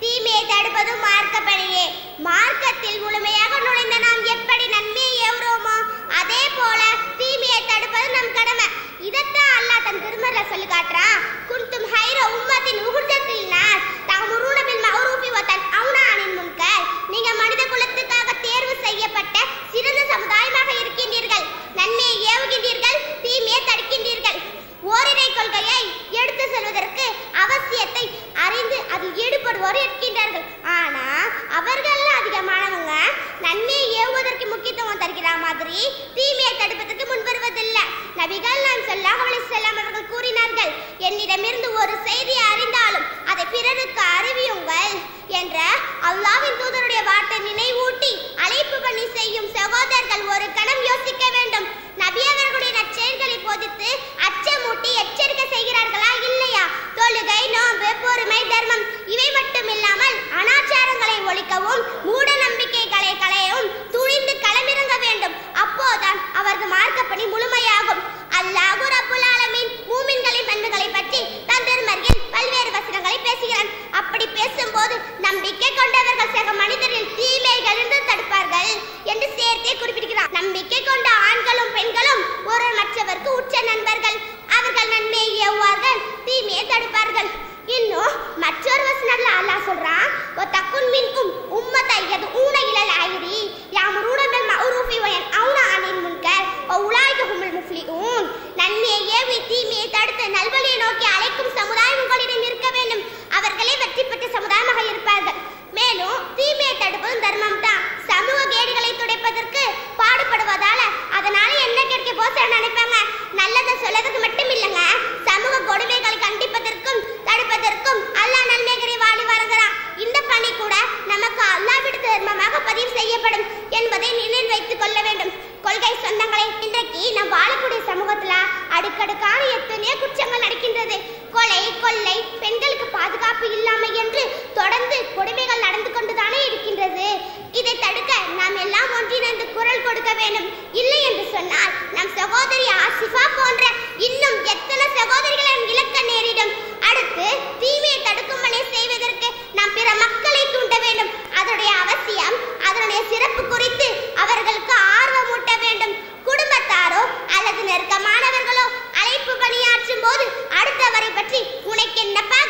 தீமையை தடுப்பதும் மார்க்க பணியே மார்க்கத்தில் முழுமையாக நுழைந்த நாம் எப்படி நன்மையை ஏவுறோமோ அதே போல தீமையை தடுப்பது நம் கடமை இதைத்தான் அல்லாஹ் தன் திருமறையில சொல்லி காட்டுறான் குன்தும் ஹைர உம்மத்தின் உகுர்ஜத்தில் நாஸ் தஅமுருன பில் மஅரூஃபி வ தன்ஹவுன அனில் முன்கர் நீங்க மனித குலத்துக்காக தேர்வு செய்யப்பட்ட சிறந்த சமுதாயமாக இருக்கின்றீர்கள் நன்மையை ஏவுகின்றீர்கள் தீமையை தடுக்கின்றீர்கள் ஓரிரை கொள்கையை எடுத்து செல்வதற்கு அவசியத்தை அறிந்து அதில் ஈடுபடுவோர் இருக்கின்றார்கள் ஆனா அவர்கள் அதிகமானவங்க நன்மையை ஏவுவதற்கு முக்கியத்துவம் தருகிற மாதிரி தீமையை தடுப்பதற்கு முன்வருவதில்லை நபிகள் நான் சொல்லாஹ் அலைஹிஸ்ஸலாம் அவர்கள் கூறினார்கள் என்னிடமிருந்து ஒரு செய்தியை அறிந்தாலும் அதை பிறருக்கு அறிவியுங்கள் என்ற அல்லாஹ்வின் தூதருடைய வார்த்தை நினைவூட்டி அழைப்பு பண்ணி செய்யும் சகோதரர்கள் ஒரு கணம் யோசிக்க வேண்டும் நபி அவர்களுடைய நற்செயல்களை போதித்து அச்சமூட்டி எச்சரிக்கை செய்கிறார்களா இல்லையா தொழுகை நோன்பு பொறுமை தர்மம் இவை மட்டும் இல்லாமல் அனாச்சாரங்களை ஒழிக்கவும் மூட நம்பிக்கைகளை களையவும் துணிந்து களமிறங்க வேண்டும் அப்போதான் அவரது மார்க்கப்பணி முழுமையாகும் அல்லாஹு ரப்புல் ஆலமீன் மூமின்களின் பண்புகளை பற்றி தன் திருமறையில் பல்வேறு வசனங்களை பேசுகிறான் அப்படி பேசும்போது நம்பிக்கை கொண்டவர்கள் சக மனிதரின் தீமைகளிலிருந்து தடுப்பார்கள் என்று சேர்த்தே குறிப்பிடுகிறார் நம்பிக்கை கொண்ட ஆண்களும் பெண்களும் ஒரு மற்றவருக்கு உற்ற நண்பர்கள் அவர்கள் நன்மையை ஏவுவார்கள் தீமையை தடுப்பார்கள் இன்னும் மற்றொரு வசனத்துல அல்லாஹ் சொல்றான் "வ தக்குன் மின்கும் உம்மத்தை யதுஊன இலல் ஐரி யாமுரூன பில் மஅரூஃபி வ யன்ஹவுன அனில் முன்கர் வ உலாயிக ஹுமுல் முஃப்லிஹூன் நன்மையை ஏவி தீமையை தடுத்து நல்வழியை நோக்கி அழைக்கும் சமுதாயம் உங்களிடம் இருக்க வேண்டும் அவர்களே வெற்றி பெற்ற சமுதாயமாக இருப்பார்கள் மேலும் தீமையை தடுப்பதும் தர்மம் தான் சமூக கேடுகளை துடைப்பதற்கு பாடுபடுவதால அதனால என்ன கிடைக்க போச நினைப்பாங்க நல்லதை சொல்லதுக்கு மட்டும் இல்லைங்க சமூக கொடுமைகளை கண்டிப்பதற்கும் தடுப்பதற்கும் அல்லாஹ் நன்மைகளை வாழி வழங்குறான் இந்த பணி கூட நமக்கு அல்லாஹ்விட தர்மமாக பதிவு செய்யப்படும் என்பதை நினைவில் வைத்துக் கொள்ள வேண்டும் கொள்கை சொந்தங்களை இன்றைக்கு நம் வாழக்கூடிய சமூகத்துல அடுக்கடுக்கான எத்தனையோ குற்றங்கள் நடக்கின்றது கொலை கொள்ளை பெண்களுக்கு பாதுகாப்பு இல்லாமை என்று தொடர்ந்து கொடுமைகள் நடந்து கொண்டுதானே இருக்கின்றது இதை தடுக்க நாம் எல்லாம் ஒன்றிணைந்து குரல் கொடுக்க வேண்டும் இல்லை என்று சொன்னால் நம் சகோதரி ஆசிஃபா போன்ற இன்னும் எத்தனை சகோதரிகளை நம் இழக்க நேரிடும் அடுத்து தீமையை தடுக்கும் பணி செய்வதற்கு நாம் பிற மக்களை தூண்ட வேண்டும் அதனுடைய அவசியம் அதனுடைய சிறப்பு குறித்து அவர்களுக்கு ஆர்வமூட்ட வேண்டும் குடும்பத்தாரோ அல்லது நெருக்கமானவர்களோ அழைப்பு பணியாற்றும் போது அடுத்தவரை பற்றி உனக்கு என்னப்பா